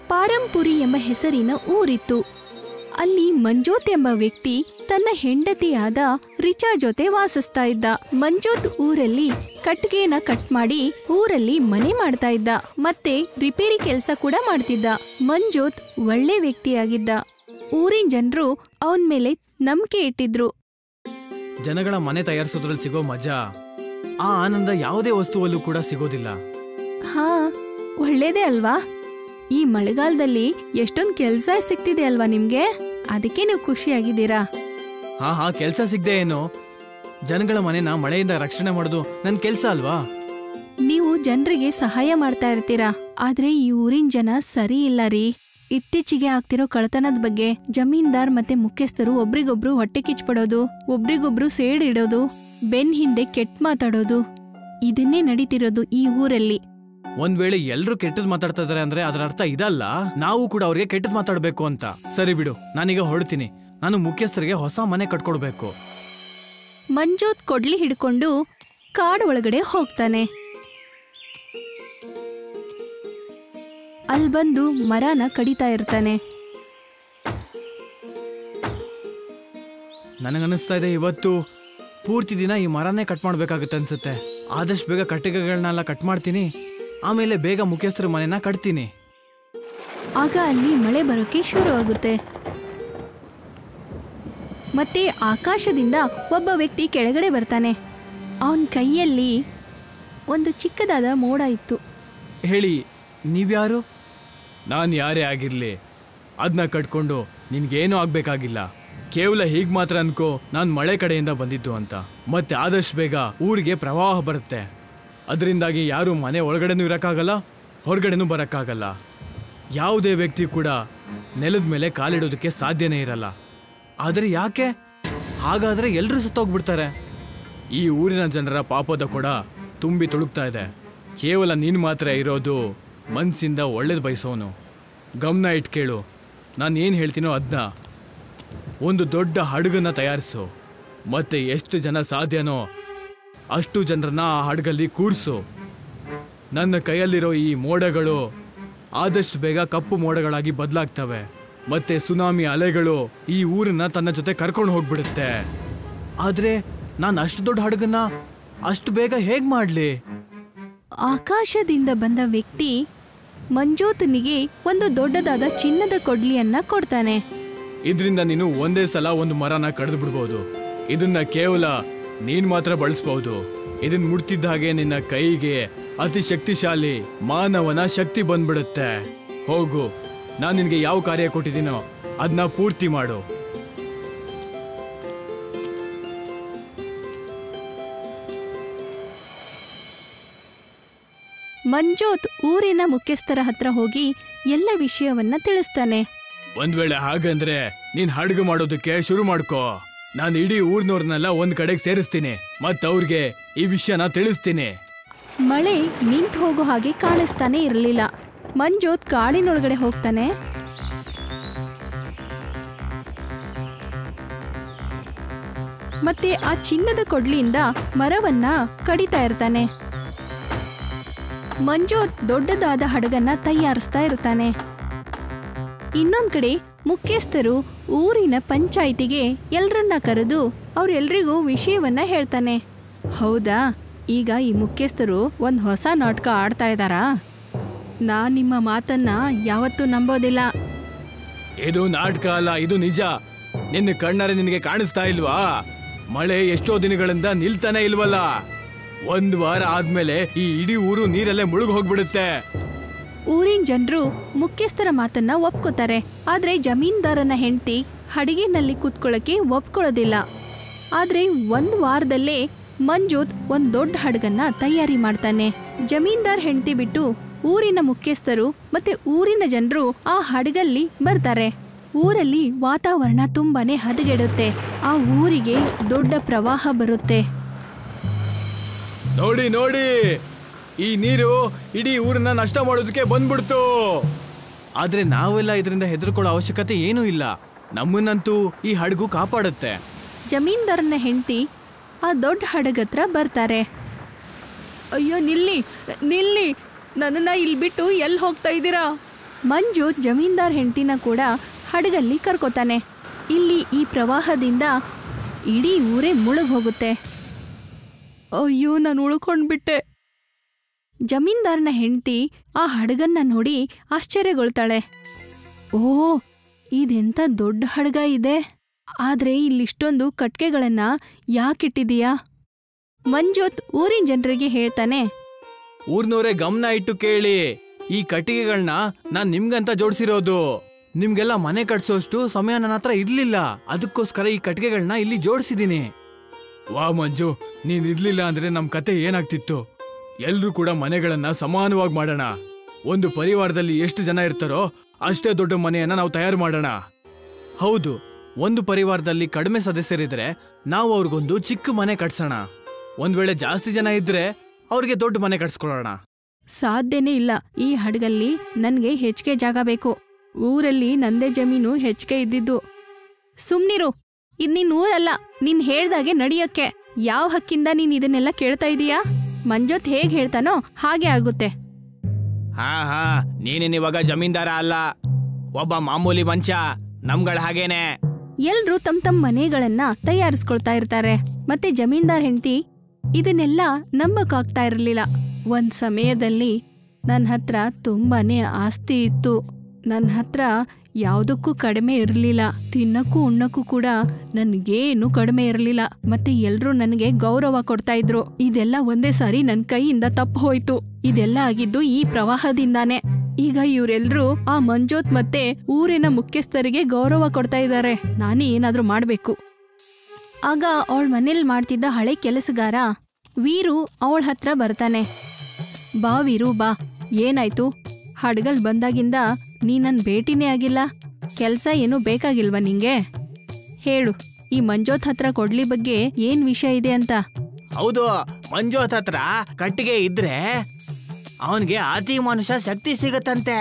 ಪಾರಂಪುರಿ ಎಂಬ ಹೆಸರಿನ ಊರಿತ್ತು ಅಲ್ಲಿ ಮಂಜೋತ್ ಎಂಬ ವ್ಯಕ್ತಿ ತನ್ನ ಹೆಂಡತಿಯಾದ ರಿಚಾ ಜೊತೆ ವಾಸಿಸ್ತಾ ಇದ್ದ ಮಂಜೋತ್ ಊರಲ್ಲಿ ಕಟ್ಗೆನ ಕಟ್ ಮಾಡಿ ಊರಲ್ಲಿ ಮನೆ ಮಾಡ್ತಾ ಇದ್ದ ಮತ್ತೆ ರಿಪೇರಿ ಕೆಲಸ ಕೂಡ ಮಾಡ್ತಿದ್ದ ಮಂಜೋತ್ ಒಳ್ಳೆ ವ್ಯಕ್ತಿಯಾಗಿದ್ದ ಊರಿನ ಜನರು ಅವನ್ ಮೇಲೆ ನಂಬಿಕೆ ಇಟ್ಟಿದ್ರು ಜನಗಳ ಮನೆ ತಯಾರಿಸೋದ್ರಲ್ಲಿ ಸಿಗೋ ಮಜಾ ಆ ಆನಂದ ಯಾವುದೇ ವಸ್ತುವಲ್ಲೂ ಕೂಡ ಸಿಗೋದಿಲ್ಲ ಹಾ ಒಳ್ಳೇದೇ ಅಲ್ವಾ ಈ ಮಳೆಗಾಲದಲ್ಲಿ ಎಷ್ಟೊಂದ್ ಕೆಲ್ಸ ಸಿಗ್ತಿದೆ ಅಲ್ವಾ ನಿಮ್ಗೆ ಅದಕ್ಕೆ ನೀವು ಖುಷಿಯಾಗಿದ್ದೀರಾ ಹಾ ಹಾ ಕೆಲ್ಸ ಸಿಗ್ದೆ ಏನು ಜನಗಳ ಮನೆನ ಮಳೆಯಿಂದ ರಕ್ಷಣೆ ಮಾಡೋದು ನನ್ ಕೆಲ್ಸ ಅಲ್ವಾ ನೀವು ಜನರಿಗೆ ಸಹಾಯ ಮಾಡ್ತಾ ಇರ್ತೀರಾ ಆದ್ರೆ ಈ ಊರಿನ ಜನ ಸರಿ ಇಲ್ಲ ರೀ ಇತ್ತೀಚೆಗೆ ಆಗ್ತಿರೋ ಕಳ್ತನದ ಬಗ್ಗೆ ಜಮೀನ್ದಾರ್ ಮತ್ತೆ ಮುಖ್ಯಸ್ಥರು ಒಬ್ರಿಗೊಬ್ರು ಹೊಟ್ಟೆ ಕಿಚ್ಪಡೋದು ಒಬ್ರಿಗೊಬ್ರು ಸೇಡ್ ಇಡೋದು ಬೆನ್ ಹಿಂದೆ ಕೆಟ್ಟ ಮಾತಾಡೋದು ಇದನ್ನೇ ನಡೀತಿರೋದು ಈ ಊರಲ್ಲಿ ಒಂದ್ ವೇಳೆ ಎಲ್ರು ಕೆಟ್ಟದ್ ಮಾತಾಡ್ತಾ ಇದಾರೆ ಅಂದ್ರೆ ಅದರ ಅರ್ಥ ಇದಲ್ಲ ನಾವು ಕೂಡ ಅವ್ರಿಗೆ ಕೆಟ್ಟದ್ ಮಾತಾಡ್ಬೇಕು ಅಂತ ಸರಿ ಬಿಡು ನಾನೀಗ ಹೊರಡ್ತೀನಿ ನಾನು ಮುಖ್ಯಸ್ಥರಿಗೆ ಹೊಸ ಮನೆ ಕಟ್ಕೊಡ್ಬೇಕು ಮಂಜೋತ್ ಕೊಡ್ಲಿ ಹಿಡ್ಕೊಂಡು ಕಾಡು ಒಳಗಡೆ ಹೋಗ್ತಾನೆ ಅಲ್ ಬಂದು ಮರನ ಕಡಿತಾ ಇರ್ತಾನೆ ನನಗನ್ನಿಸ್ತಾ ಇದೆ ಇವತ್ತು ಪೂರ್ತಿ ದಿನ ಈ ಮರನೇ ಕಟ್ ಮಾಡ್ಬೇಕಾಗತ್ತೆ ಅನ್ಸುತ್ತೆ ಆದಷ್ಟು ಬೇಗ ಕಟ್ಟಿಗೆಗಳನ್ನೆಲ್ಲ ಕಟ್ ಮಾಡ್ತೀನಿ ಆಮೇಲೆ ಬೇಗ ಮುಖ್ಯಸ್ಥರ ಮನೆನ ಕಟ್ತೀನಿ ಆಗ ಅಲ್ಲಿ ಮಳೆ ಬರೋಕೆ ಶುರು ಆಗುತ್ತೆ ಮತ್ತೆ ಆಕಾಶದಿಂದ ಒಬ್ಬ ವ್ಯಕ್ತಿ ಕೆಳಗಡೆ ಬರ್ತಾನೆ ಅವನ ಕೈಯಲ್ಲಿ ಒಂದು ಚಿಕ್ಕದಾದ ಮೋಡ ಇತ್ತು ಹೇಳಿ ನೀವ್ಯಾರು ನಾನು ಯಾರೇ ಆಗಿರ್ಲಿ ಅದನ್ನ ಕಟ್ಕೊಂಡು ನಿನ್ಗೇನೂ ಆಗ್ಬೇಕಾಗಿಲ್ಲ ಕೇವಲ ಹೀಗ್ ಮಾತ್ರ ಅನ್ಕೋ ನಾನು ಮಳೆ ಕಡೆಯಿಂದ ಬಂದಿದ್ದು ಅಂತ ಮತ್ತೆ ಆದಷ್ಟು ಬೇಗ ಊರಿಗೆ ಪ್ರವಾಹ ಬರುತ್ತೆ ಅದರಿಂದಾಗಿ ಯಾರು ಮನೆ ಒಳಗಡೆನೂ ಇರೋಕ್ಕಾಗಲ್ಲ ಹೊರಗಡೆನೂ ಬರೋಕ್ಕಾಗಲ್ಲ ಯಾವುದೇ ವ್ಯಕ್ತಿ ಕೂಡ ನೆಲದ ಮೇಲೆ ಕಾಲಿಡೋದಕ್ಕೆ ಸಾಧ್ಯನೇ ಇರಲ್ಲ ಆದರೆ ಯಾಕೆ ಹಾಗಾದ್ರೆ ಎಲ್ಲರೂ ಸತ್ತೋಗ್ಬಿಡ್ತಾರೆ ಈ ಊರಿನ ಜನರ ಪಾಪದ ಕೊಡ ತುಂಬಿ ತುಳುಕ್ತಾ ಇದೆ ಕೇವಲ ನೀನು ಮಾತ್ರ ಇರೋದು ಮನ್ಸಿಂದ ಒಳ್ಳೇದು ಬಯಸೋನು ಗಮನ ಇಟ್ಟು ಕೇಳು ನಾನು ಏನು ಹೇಳ್ತೀನೋ ಅದನ್ನ ಒಂದು ದೊಡ್ಡ ಹಡಗನ್ನ ತಯಾರಿಸು ಮತ್ತೆ ಎಷ್ಟು ಜನ ಸಾಧ್ಯನೋ ಅಷ್ಟು ಜನರನ್ನ ಆ ಹಡಗಲ್ಲಿ ಕೂರಿಸು ನನ್ನ ಕೈಯಲ್ಲಿರೋ ಈ ಮೋಡಗಳು ಆದಷ್ಟು ಬೇಗ ಕಪ್ಪು ಮೋಡಗಳಾಗಿ ಬದಲಾಗ್ತವೆ ಮತ್ತೆ ಸುನಾಮಿ ಅಲೆಗಳು ಈ ಊರನ್ನ ತನ್ನ ಜೊತೆ ಕರ್ಕೊಂಡು ಹೋಗ್ಬಿಡುತ್ತೆ ಆದ್ರೆ ನಾನು ಅಷ್ಟು ದೊಡ್ಡ ಹಡಗನ್ನ ಅಷ್ಟು ಬೇಗ ಹೇಗ್ ಮಾಡ್ಲಿ ಆಕಾಶದಿಂದ ಬಂದ ವ್ಯಕ್ತಿ ಮಂಜೋತನಿಗೆ ಒಂದು ದೊಡ್ಡದಾದ ಚಿನ್ನದ ಕೊಡ್ಲಿಯನ್ನ ಕೊಡ್ತಾನೆ ಇದರಿಂದ ನೀನು ಒಂದೇ ಸಲ ಒಂದು ಮರನ ಕಡಿದು ಬಿಡ್ಬೋದು ಇದನ್ನ ಕೇವಲ ನೀನ್ ಮಾತ್ರ ಬಳಸ್ಬಹುದು ಇದನ್ ಮುಟ್ತಿದ್ದ ಹಾಗೆ ನಿನ್ನ ಕೈಗೆ ಅತಿ ಶಕ್ತಿಶಾಲಿ ಮಾನವನ ಶಕ್ತಿ ಬಂದ್ಬಿಡುತ್ತೆ ಹೋಗು ನಾನು ನಿನ್ಗೆ ಯಾವ ಕಾರ್ಯ ಕೊಟ್ಟಿದ್ದೀನೋ ಅದನ್ನ ಪೂರ್ತಿ ಮಾಡು ಮಂಜೋತ್ ಊರಿನ ಮುಖ್ಯಸ್ಥರ ಹತ್ರ ಹೋಗಿ ಎಲ್ಲ ವಿಷಯವನ್ನ ತಿಳಿಸ್ತಾನೆ ಒಂದ್ ವೇಳೆ ಹಾಗಂದ್ರೆ ನೀನ್ ಹಡಗು ಮಾಡೋದಕ್ಕೆ ಶುರು ಮಾಡ್ಕೋ ನಾನು ಇಡೀ ಊರ್ನವ್ರನ್ನೆಲ್ಲ ಒಂದ್ ಕಡೆಗೆ ಸೇರಿಸ್ತೀನಿ ಮತ್ತ ಅವ್ರಿಗೆ ಈ ವಿಷಯನ ತಿಳಿಸ್ತೀನಿ ಮಳೆ ನಿಂತು ಹೋಗೋ ಹಾಗೆ ಕಾಣಿಸ್ತಾನೆ ಇರಲಿಲ್ಲ ಮಂಜೋತ್ ಕಾಡಿನೊಳಗಡೆ ಹೋಗ್ತಾನೆ ಮತ್ತೆ ಆ ಚಿನ್ನದ ಕೊಡ್ಲಿಯಿಂದ ಮರವನ್ನ ಕಡಿತಾ ಇರ್ತಾನೆ ಮಂಜೋತ್ ದೊಡ್ಡದಾದ ಹಡಗನ್ನ ತಯಾರಿಸ್ತಾ ಇರ್ತಾನೆ ಇನ್ನೊಂದ್ ಕಡೆ ಮುಖ್ಯಸ್ಥರು ಊರಿನ ಪಂಚಾಯಿತಿಗೆ ಎಲ್ರನ್ನ ಕರೆದು ಅವ್ರೆಲ್ರಿಗೂ ವಿಷಯವನ್ನ ಹೇಳ್ತಾನೆ ಹೌದಾ ಈಗ ಈ ಮುಖ್ಯಸ್ಥರು ಒಂದ್ ಹೊಸ ನಾಟಕ ಆಡ್ತಾ ಇದ್ದಾರಾ ನಾ ನಿಮ್ಮ ಮಾತನ್ನ ಯಾವತ್ತೂ ನಂಬೋದಿಲ್ಲ ಇದು ನಾಟಕ ಅಲ್ಲ ಇದು ನಿಜ ನಿನ್ನ ಕಣ್ಣಾರೆ ನಿನಗೆ ಕಾಣಿಸ್ತಾ ಇಲ್ವಾ ಮಳೆ ಎಷ್ಟೋ ದಿನಗಳಿಂದ ನಿಲ್ತಾನೆ ಇಲ್ವಲ್ಲ ಒಂದ್ ವಾರ ಆದ್ಮೇಲೆ ಈ ಇಡೀ ಊರು ನೀರಲ್ಲೇ ಮುಳುಗ್ ಹೋಗ್ಬಿಡುತ್ತೆ ಊರಿನ ಜನರು ಮುಖ್ಯಸ್ಥರ ಮಾತನ್ನ ಒಪ್ಕೋತಾರೆ ಆದ್ರೆ ಜಮೀನ್ದಾರನ ಹೆಂಡತಿ ಹಡಗಿನಲ್ಲಿ ಕೂತ್ಕೊಳ್ಳೋಕೆ ಒಪ್ಕೊಳ್ಳೋದಿಲ್ಲ ಆದ್ರೆ ಒಂದ್ ವಾರದಲ್ಲೇ ಮಂಜೂತ್ ಒಂದ್ ದೊಡ್ಡ ಹಡಗನ್ನ ತಯಾರಿ ಮಾಡ್ತಾನೆ ಜಮೀನ್ದಾರ್ ಹೆಂಡತಿ ಬಿಟ್ಟು ಊರಿನ ಮುಖ್ಯಸ್ಥರು ಮತ್ತೆ ಊರಿನ ಜನರು ಆ ಹಡಗಲ್ಲಿ ಬರ್ತಾರೆ ಊರಲ್ಲಿ ವಾತಾವರಣ ತುಂಬಾನೇ ಹದಗೆಡುತ್ತೆ ಆ ಊರಿಗೆ ದೊಡ್ಡ ಪ್ರವಾಹ ಬರುತ್ತೆ ನೋಡಿ ನೋಡಿ ಈ ನೀರು ಇಡೀ ಊರನ್ನ ನಷ್ಟ ಮಾಡೋದಕ್ಕೆ ಬಂದ್ಬಿಡ್ತು ಆದ್ರೆ ನಾವೆಲ್ಲ ಇದರಿಂದ ಹೆದರ್ಕೊಳ್ಳೋ ಅವಶ್ಯಕತೆ ಏನೂ ಇಲ್ಲ ನಮ್ಮನ್ನಂತೂ ಈ ಹಡಗು ಕಾಪಾಡುತ್ತೆ ಜಮೀನ್ದಾರನ ಹೆಂಡತಿ ಆ ದೊಡ್ಡ ಹಡಗತ್ರ ಬರ್ತಾರೆ ಅಯ್ಯೋ ನಿಲ್ಲಿ ನಿಲ್ಲಿ ನನ್ನನ್ನ ಇಲ್ಲಿ ಬಿಟ್ಟು ಎಲ್ಲಿ ಹೋಗ್ತಾ ಇದ್ದೀರಾ ಮಂಜು ಜಮೀನ್ದಾರ್ ಹೆಂಡತಿನ ಕೂಡ ಹಡಗಲ್ಲಿ ಕರ್ಕೋತಾನೆ ಇಲ್ಲಿ ಈ ಪ್ರವಾಹದಿಂದ ಇಡೀ ಊರೇ ಮುಳುಗ್ ಹೋಗುತ್ತೆ ಅಯ್ಯೋ ನಾನು ಉಳ್ಕೊಂಡ್ಬಿಟ್ಟೆ ಜಮೀನ್ದಾರನ ಹೆಂಡತಿ ಆ ಹಡಗನ್ನ ನೋಡಿ ಆಶ್ಚರ್ಯಗೊಳ್ತಾಳೆ ಓ ಇದೆಂತ ದೊಡ್ಡ ಹಡಗ ಇದೆ ಆದ್ರೆ ಇಲ್ಲಿಷ್ಟೊಂದು ಕಟ್ಕೆಗಳನ್ನ ಯಾಕಿಟ್ಟಿದೀಯಾ ಮಂಜೋತ್ ಊರಿನ ಜನರಿಗೆ ಹೇಳ್ತಾನೆ ಊರ್ನವರೇ ಗಮನ ಇಟ್ಟು ಕೇಳಿ ಈ ಕಟ್ಟಿಗೆಗಳನ್ನ ನಾನ್ ನಿಮ್ಗಂತ ಜೋಡಿಸಿರೋದು ನಿಮ್ಗೆಲ್ಲ ಮನೆ ಕಟ್ಸೋಷ್ಟು ಸಮಯ ನನ್ನ ಹತ್ರ ಇರ್ಲಿಲ್ಲ ಅದಕ್ಕೋಸ್ಕರ ಈ ಕಟ್ಟಿಗೆಗಳನ್ನ ಇಲ್ಲಿ ಜೋಡಿಸಿದೀನಿ ವಾ ಮಂಜು ನೀನ್ ಇರ್ಲಿಲ್ಲ ಅಂದ್ರೆ ನಮ್ ಕತೆ ಏನಾಗ್ತಿತ್ತು ಎಲ್ರೂ ಕೂಡ ಮನೆಗಳನ್ನ ಸಮಾನವಾಗಿ ಮಾಡೋಣ ಒಂದು ಪರಿವಾರದಲ್ಲಿ ಎಷ್ಟು ಜನ ಇರ್ತಾರೋ ಅಷ್ಟೇ ದೊಡ್ಡ ಮನೆಯನ್ನ ನಾವು ತಯಾರು ಮಾಡೋಣ ಹೌದು ಒಂದು ಪರಿವಾರದಲ್ಲಿ ಕಡಿಮೆ ಸದಸ್ಯರಿದ್ರೆ ನಾವು ಅವ್ರಿಗೊಂದು ಚಿಕ್ಕ ಮನೆ ಕಟ್ಸೋಣ ಒಂದ್ ವೇಳೆ ಜಾಸ್ತಿ ಜನ ಇದ್ರೆ ಅವ್ರಿಗೆ ದೊಡ್ಡ ಮನೆ ಕಟ್ಸ್ಕೊಳ್ಳೋಣ ಸಾಧ್ಯನೇ ಇಲ್ಲ ಈ ಹಡಗಲ್ಲಿ ನನ್ಗೆ ಹೆಚ್ಚಿಗೆ ಜಾಗ ಬೇಕು ಊರಲ್ಲಿ ನಂದೇ ಜಮೀನು ಹೆಚ್ಚಿಗೆ ಇದ್ದಿದ್ದು ಸುಮ್ನಿರು ಇದ್ ನಿನ್ ಊರಲ್ಲ ನೀನ್ ಹೇಳ್ದಾಗೆ ನಡಿಯಕ್ಕೆ ಯಾವ ಹಕ್ಕಿಂದ ನೀನ್ ಇದನ್ನೆಲ್ಲ ಕೇಳ್ತಾ ಇದೀಯಾ ಮಂಜೋತ್ ಹೇಗ್ ಹೇಳ್ತಾನೋ ಹಾಗೆ ಆಗುತ್ತೆ ಹಾ ಹಾ ನೀನೇನ್ ಇವಾಗ ಜಮೀನ್ದಾರ ಅಲ್ಲ ಒಬ್ಬ ಮಾಮೂಲಿ ಮಂಚ ನಮ್ಗಳ ಹಾಗೇನೆ ಎಲ್ರೂ ತಮ್ ತಮ್ ಮನೆಗಳನ್ನ ತಯಾರಿಸ್ಕೊಳ್ತಾ ಇರ್ತಾರೆ ಮತ್ತೆ ಜಮೀನ್ದಾರ್ ಹೆಂಡತಿ ಇದನ್ನೆಲ್ಲ ನಂಬಕ್ಕಾಗ್ತಾ ಇರಲಿಲ್ಲ ಒಂದ್ ಸಮಯದಲ್ಲಿ ನನ್ನ ಹತ್ರ ತುಂಬಾನೇ ಆಸ್ತಿ ಇತ್ತು ನನ್ನ ಹತ್ರ ಯಾವುದಕ್ಕೂ ಕಡಿಮೆ ಇರಲಿಲ್ಲ ತಿನ್ನಕ್ಕೂ ಉಣ್ಣಕ್ಕೂ ಕೂಡ ನನ್ಗೇನು ಕಡಿಮೆ ಇರಲಿಲ್ಲ ಮತ್ತೆ ಎಲ್ರೂ ನನಗೆ ಗೌರವ ಕೊಡ್ತಾ ಇದ್ರು ಇದೆಲ್ಲ ಒಂದೇ ಸಾರಿ ನನ್ ಕೈಯಿಂದ ತಪ್ಪು ಹೋಯ್ತು ಇದೆಲ್ಲ ಆಗಿದ್ದು ಈ ಪ್ರವಾಹದಿಂದಾನೆ ಈಗ ಇವರೆಲ್ರೂ ಆ ಮಂಜೋತ್ ಮತ್ತೆ ಊರಿನ ಮುಖ್ಯಸ್ಥರಿಗೆ ಗೌರವ ಕೊಡ್ತಾ ಇದ್ದಾರೆ ನಾನೇ ಏನಾದ್ರೂ ಮಾಡ್ಬೇಕು ಆಗ ಅವಳ ಮನೇಲಿ ಮಾಡ್ತಿದ್ದ ಹಳೆ ಕೆಲಸಗಾರ ವೀರು ಅವಳ ಹತ್ರ ಬರ್ತಾನೆ ಬಾ ವೀರು ಬಾ ಏನಾಯ್ತು ಹಡ್ಗಲ್ ಬಂದಾಗಿಂದ ನೀ ನನ್ ಭೇಟಿನೇ ಆಗಿಲ್ಲ ಕೆಲ್ಸ ಏನು ಬೇಕಾಗಿಲ್ವಾ ನಿಂಗೆ ಹೇಳು ಈ ಮಂಜೋತ್ ಹತ್ರ ಕೊಡ್ಲಿ ಬಗ್ಗೆ ಏನ್ ವಿಷಯ ಇದೆ ಅಂತ ಹೌದು ಮಂಜುತ್ ಹತ್ರ ಕಟ್ಟಿಗೆ ಇದ್ರೆ ಅವನ್ಗೆ ಅತಿ ಮನುಷ್ಯ ಶಕ್ತಿ ಸಿಗತ್ತಂತೆ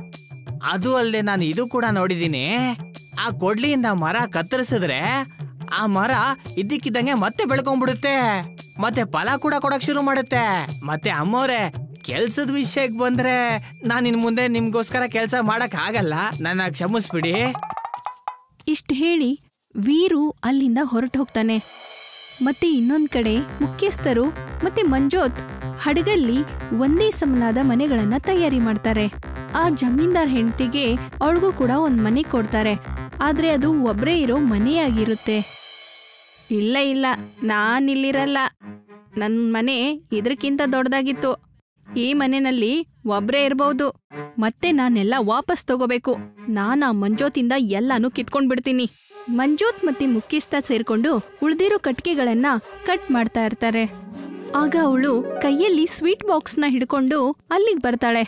ಅದು ಅಲ್ಲದೆ ನಾನು ಇದು ಕೂಡ ನೋಡಿದೀನಿ ಆ ಕೊಡ್ಲಿಯಿಂದ ಮರ ಕತ್ತರಿಸಿದ್ರೆ ಆ ಮರ ಇದ್ದಕ್ಕಿದ್ದಂಗೆ ಮತ್ತೆ ಬೆಳ್ಕೊಂಡ್ಬಿಡುತ್ತೆ ಮತ್ತೆ ಫಲ ಕೂಡ ಕೊಡಕ್ ಶುರು ಮಾಡುತ್ತೆ ಮತ್ತೆ ಅಮ್ಮೋರೆ ಕೆಲ್ಸದ ವಿಷಯಕ್ಕೆ ಬಂದ್ರೆ ನಾನು ಇನ್ ಮುಂದೆ ನಿಮ್ಗೋಸ್ಕರ ಕೆಲಸ ಮಾಡಕ್ ಆಗಲ್ಲ ನನ್ನ ಕ್ಷಮಿಸ್ಬಿಡಿ ಇಷ್ಟ ಹೇಳಿ ವೀರು ಅಲ್ಲಿಂದ ಹೊರಟು ಹೋಗ್ತಾನೆ ಮತ್ತೆ ಇನ್ನೊಂದ್ ಕಡೆ ಮುಖ್ಯಸ್ಥರು ಮತ್ತೆ ಮಂಜೋತ್ ಹಡಗಲ್ಲಿ ಒಂದೇ ಸಮನಾದ ಮನೆಗಳನ್ನ ತಯಾರಿ ಮಾಡ್ತಾರೆ ಆ ಜಮೀನ್ದಾರ್ ಹೆಂಡತಿಗೆ ಅವಳಿಗೂ ಕೂಡ ಒಂದ್ ಮನೆ ಕೊಡ್ತಾರೆ ಆದ್ರೆ ಅದು ಒಬ್ರೇ ಇರೋ ಮನೆಯಾಗಿರುತ್ತೆ ಇಲ್ಲ ಇಲ್ಲ ನಾನಿಲ್ಲಿರಲ್ಲ ನನ್ ಮನೆ ಇದಕ್ಕಿಂತ ದೊಡ್ಡದಾಗಿತ್ತು ಈ ಮನೆಯಲ್ಲಿ ಒಬ್ರೇ ಇರ್ಬಹುದು ಮತ್ತೆ ನಾನೆಲ್ಲ ವಾಪಸ್ ತಗೋಬೇಕು ನಾನ್ ಆ ಮಂಜೋತಿಂದ ಎಲ್ಲಾನು ಕಿತ್ಕೊಂಡ್ ಬಿಡ್ತೀನಿ ಮಂಜೋತ್ ಮತ್ತೆ ಮುಖ್ಯಸ್ಥ ಸೇರ್ಕೊಂಡು ಉಳ್ದಿರೋ ಕಟ್ಗೆಗಳನ್ನ ಕಟ್ ಮಾಡ್ತಾ ಇರ್ತಾರೆ ಆಗ ಅವಳು ಕೈಯಲ್ಲಿ ಸ್ವೀಟ್ ಬಾಕ್ಸ್ನ ಹಿಡ್ಕೊಂಡು ಅಲ್ಲಿಗೆ ಬರ್ತಾಳೆ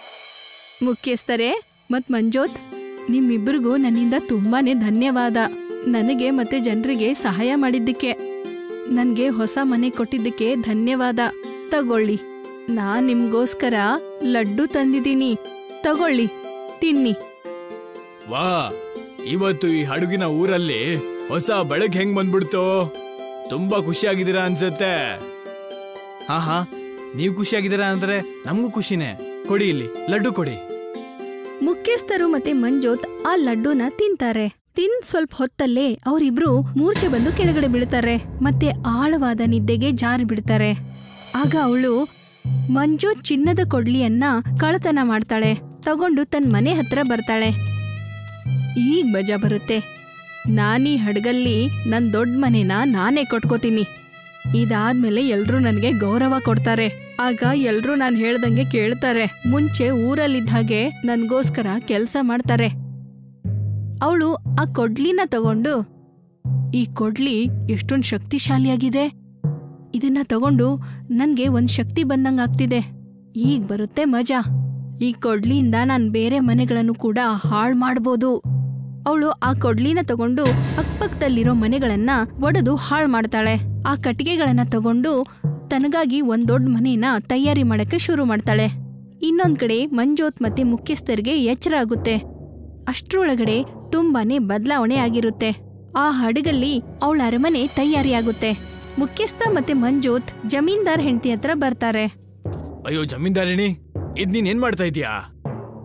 ಮುಖ್ಯಸ್ಥರೇ ಮತ್ ಮಂಜೋತ್ ನಿಮ್ಮಿಬ್ರಿಗೂ ನನ್ನಿಂದ ತುಂಬಾನೇ ಧನ್ಯವಾದ ನನಗೆ ಮತ್ತೆ ಜನರಿಗೆ ಸಹಾಯ ಮಾಡಿದ್ದಕ್ಕೆ ನನ್ಗೆ ಹೊಸ ಮನೆ ಕೊಟ್ಟಿದ್ದಕ್ಕೆ ಧನ್ಯವಾದ ತಗೊಳ್ಳಿ ನಾನ್ ನಿಮ್ಗೋಸ್ಕರ ಲಡ್ಡು ತಂದಿದ್ದೀನಿ ತಗೊಳ್ಳಿ ತಿನ್ನಿ ವಾ ಇವತ್ತು ಈ ಹಡಗಿನ ಊರಲ್ಲಿ ಹೊಸ ಬೆಳಗ್ ಹೆಂಗ್ ಬಂದ್ಬಿಡ್ತು ತುಂಬಾ ಖುಷಿಯಾಗಿದ್ದೀರಾ ಅನ್ಸುತ್ತೆ ಹಾ ಹಾ ನೀವು ಖುಷಿಯಾಗಿದ್ದೀರಾ ಅಂದ್ರೆ ನಮಗೂ ಖುಷಿನೇ ಕೊಡಿ ಇಲ್ಲಿ ಲಡ್ಡು ಕೊಡಿ ಮುಖ್ಯಸ್ಥರು ಮತ್ತೆ ಮಂಜೋತ್ ಆ ಲಡ್ಡುನ ತಿಂತಾರೆ ತಿನ್ ಸ್ವಲ್ಪ ಹೊತ್ತಲ್ಲೇ ಅವರಿಬ್ರು ಮೂರ್ಛೆ ಬಂದು ಕೆಳಗಡೆ ಬೀಳ್ತಾರೆ ಮತ್ತೆ ಆಳವಾದ ನಿದ್ದೆಗೆ ಜಾರಿ ಬಿಡ್ತಾರೆ ಆಗ ಅವಳು ಮಂಜೋತ್ ಚಿನ್ನದ ಕೊಡ್ಲಿಯನ್ನ ಕಳತನ ಮಾಡ್ತಾಳೆ ತಗೊಂಡು ತನ್ನ ಮನೆ ಹತ್ರ ಬರ್ತಾಳೆ ಈಗ ಮಜಾ ಬರುತ್ತೆ ನಾನೀ ಹಡಗಲ್ಲಿ ನನ್ ದೊಡ್ಡ ಮನೆನ ನಾನೇ ಕೊಟ್ಕೋತೀನಿ ಇದಾದ್ಮೇಲೆ ಎಲ್ರೂ ನನಗೆ ಗೌರವ ಕೊಡ್ತಾರೆ ಆಗ ಎಲ್ರೂ ನಾನು ಹೇಳ್ದಂಗೆ ಕೇಳ್ತಾರೆ ಮುಂಚೆ ಊರಲ್ಲಿದ್ದ ಹಾಗೆ ನನ್ಗೋಸ್ಕರ ಕೆಲ್ಸ ಮಾಡ್ತಾರೆ ಅವಳು ಆ ಕೊಡ್ಲಿನ ತಗೊಂಡು ಈ ಕೊಡ್ಲಿ ಎಷ್ಟೊಂದು ಶಕ್ತಿಶಾಲಿಯಾಗಿದೆ ಇದನ್ನ ತಗೊಂಡು ನನ್ಗೆ ಒಂದ್ ಶಕ್ತಿ ಬಂದಂಗ್ ಆಗ್ತಿದೆ ಈಗ ಬರುತ್ತೆ ಮಜಾ ಈ ಕೊಡ್ಲಿಯಿಂದ ನಾನ್ ಬೇರೆ ಮನೆಗಳನ್ನು ಕೂಡ ಹಾಳ್ ಮಾಡ್ಬೋದು ಅವಳು ಆ ಕೊಡ್ಲಿನ ತಗೊಂಡು ಅಕ್ಕಪಕ್ಕದಲ್ಲಿರೋ ಮನೆಗಳನ್ನ ಒಡೆದು ಹಾಳ್ ಮಾಡ್ತಾಳೆ ಆ ಕಟ್ಟಿಗೆಗಳನ್ನ ತಗೊಂಡು ತನಗಾಗಿ ಒಂದ್ ದೊಡ್ಡ ಮನೇನ ತಯಾರಿ ಮಾಡಕ್ಕೆ ಶುರು ಮಾಡ್ತಾಳೆ ಇನ್ನೊಂದ್ ಕಡೆ ಮಂಜೋತ್ ಮತ್ತೆ ಮುಖ್ಯಸ್ಥರಿಗೆ ಎಚ್ಚರ ಆಗುತ್ತೆ ಅಷ್ಟ್ರೊಳಗಡೆ ತುಂಬಾನೇ ಬದಲಾವಣೆ ಆಗಿರುತ್ತೆ ಆ ಹಡಗಲ್ಲಿ ಅವಳ ಅರಮನೆ ತಯಾರಿಯಾಗುತ್ತೆ ಮುಖ್ಯಸ್ಥ ಮತ್ತೆ ಮಂಜೋತ್ ಜಮೀನ್ದಾರ್ ಹೆಂಡತಿ ಹತ್ರ ಬರ್ತಾರೆ ಅಯ್ಯೋ ಜಮೀನ್ದಾರಿಣಿ ಇದ್ ನೀನ್ ಏನ್ ಮಾಡ್ತಾ ಇದೀಯಾ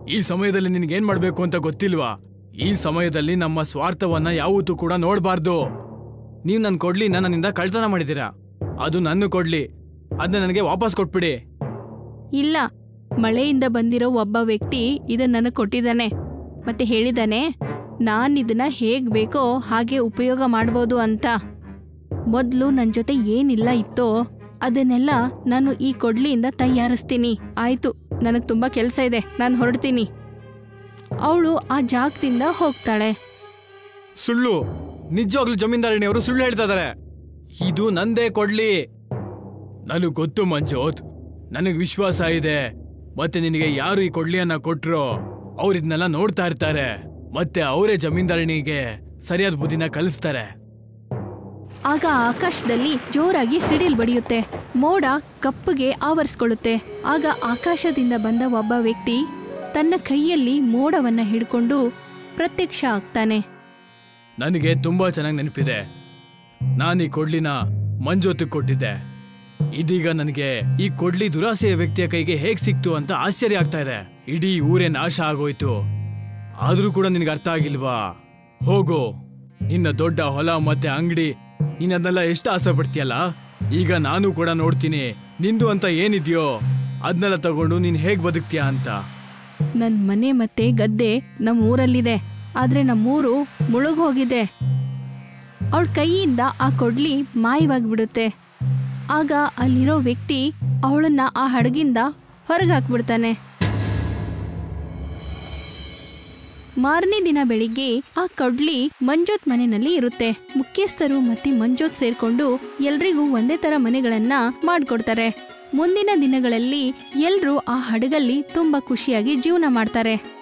ಈ ಸಮಯದಲ್ಲಿ ನಿನ್ಗೇನ್ ಮಾಡ್ಬೇಕು ಅಂತ ಗೊತ್ತಿಲ್ವಾ ಈ ಸಮಯದಲ್ಲಿ ನಮ್ಮ ಸ್ವಾರ್ಥವನ್ನ ಯಾವತ್ತೂ ಕೂಡ ನೋಡಬಾರ್ದು ನೀವು ನನ್ನ ಕೊಡ್ಲಿನ ನನ್ನಿಂದ ಕಳ್ತನ ಮಾಡಿದ್ದೀರಾ ಅದು ನನ್ನ ಕೊಡ್ಲಿ ಅದನ್ನ ನನಗೆ ವಾಪಸ್ ಕೊಟ್ಬಿಡಿ ಇಲ್ಲ ಮಳೆಯಿಂದ ಬಂದಿರೋ ಒಬ್ಬ ವ್ಯಕ್ತಿ ಇದನ್ನ ನನಗೆ ಕೊಟ್ಟಿದ್ದಾನೆ ಮತ್ತೆ ಹೇಳಿದಾನೆ ನಾನು ಇದನ್ನ ಹೇಗ್ ಬೇಕೋ ಹಾಗೆ ಉಪಯೋಗ ಮಾಡ್ಬೋದು ಅಂತ ಮೊದಲು ನನ್ನ ಜೊತೆ ಏನಿಲ್ಲ ಇತ್ತೋ ಅದನ್ನೆಲ್ಲ ನಾನು ಈ ಕೊಡ್ಲಿಯಿಂದ ತಯಾರಿಸ್ತೀನಿ ಆಯ್ತು ನನಗೆ ತುಂಬಾ ಕೆಲಸ ಇದೆ ನಾನು ಹೊರಡ್ತೀನಿ ಅವಳು ಆ ಜಾಗದಿಂದ ಹೋಗ್ತಾಳೆ ಸುಳ್ಳು ನಿಜವಾಗ್ಲೂ ಜಮೀನ್ದಾರಣಿಯವರು ಸುಳ್ಳು ಹೇಳ್ತಾ ಇದಾರೆ ಇದು ನಂದೇ ಕೊಡ್ಲಿ ನನಗೆ ಗೊತ್ತು ಮಂಜೋತ್ ನನಗೆ ವಿಶ್ವಾಸ ಇದೆ ಮತ್ತೆ ನಿನಗೆ ಯಾರು ಈ ಕೊಡ್ಲಿಯನ್ನ ಕೊಟ್ರೋ ಅವ್ರು ಇದನ್ನೆಲ್ಲ ನೋಡ್ತಾ ಇರ್ತಾರೆ ಮತ್ತೆ ಅವರೇ ಜಮೀನ್ದಾರಣಿಗೆ ಸರಿಯಾದ ಬುದ್ಧಿನ ಕಲಿಸ್ತಾರೆ ಆಗ ಆಕಾಶದಲ್ಲಿ ಜೋರಾಗಿ ಸಿಡಿಲ್ ಬಡಿಯುತ್ತೆ ಮೋಡ ಕಪ್ಪಗೆ ಆವರಿಸ್ಕೊಳ್ಳುತ್ತೆ ಆಗ ಆಕಾಶದಿಂದ ಬಂದ ಒಬ್ಬ ವ್ಯಕ್ತಿ ತನ್ನ ಕೈಯಲ್ಲಿ ಮೋಡವನ್ನ ಹಿಡ್ಕೊಂಡು ಪ್ರತ್ಯಕ್ಷ ಆಗ್ತಾನೆ ನನಗೆ ತುಂಬಾ ಚೆನ್ನಾಗಿ ನೆನಪಿದೆ ನಾನು ಈ ಕೊಡ್ಲಿನ ಮಂಜೋತಿಗೆ ಕೊಟ್ಟಿದ್ದೆ ಇದೀಗ ನನಗೆ ಈ ಕೊಡ್ಲಿ ದುರಾಸೆಯ ವ್ಯಕ್ತಿಯ ಕೈಗೆ ಹೇಗ್ ಸಿಕ್ತು ಅಂತ ಆಶ್ಚರ್ಯ ಆಗ್ತಾ ಇದೆ ಇಡೀ ಊರೇ ನಾಶ ಆಗೋಯ್ತು ಆದ್ರೂ ಕೂಡ ನಿನಗೆ ಅರ್ಥ ಆಗಿಲ್ವಾ ಹೋಗು ನಿನ್ನ ದೊಡ್ಡ ಹೊಲ ಮತ್ತೆ ಅಂಗಡಿ ನೀನ್ ಅದನ್ನೆಲ್ಲ ಎಷ್ಟು ಆಸೆ ಪಡ್ತೀಯಲ್ಲ ಈಗ ನಾನು ಕೂಡ ನೋಡ್ತೀನಿ ನಿಂದು ಅಂತ ಏನಿದ್ಯೋ ಅದನ್ನೆಲ್ಲ ತಗೊಂಡು ನೀನ್ ಹೇಗ್ ಬದುಕ್ತೀಯ ಅಂತ ನನ್ ಮನೆ ಮತ್ತೆ ಗದ್ದೆ ನಮ್ಮ ಊರಲ್ಲಿದೆ ಆದ್ರೆ ನಮ್ಮೂರು ಮುಳುಗ್ ಹೋಗಿದೆ ಅವಳ ಕೈಯಿಂದ ಆ ಕೊಡ್ಲಿ ಮಾಯವಾಗ್ಬಿಡುತ್ತೆ ಆಗ ಅಲ್ಲಿರೋ ವ್ಯಕ್ತಿ ಅವಳನ್ನ ಆ ಹಡಗಿಂದ ಹೊರಗೆ ಹಾಕ್ಬಿಡ್ತಾನೆ ಮಾರನೇ ದಿನ ಬೆಳಿಗ್ಗೆ ಆ ಕೊಡ್ಲಿ ಮಂಜೋತ್ ಮನೆಯಲ್ಲಿ ಇರುತ್ತೆ ಮುಖ್ಯಸ್ಥರು ಮತ್ತೆ ಮಂಜೋತ್ ಸೇರ್ಕೊಂಡು ಎಲ್ರಿಗೂ ಒಂದೇ ತರ ಮನೆಗಳನ್ನ ಮಾಡ್ಕೊಡ್ತಾರೆ ಮುಂದಿನ ದಿನಗಳಲ್ಲಿ ಎಲ್ರೂ ಆ ಹಡಗಲ್ಲಿ ತುಂಬಾ ಖುಷಿಯಾಗಿ ಜೀವನ ಮಾಡ್ತಾರೆ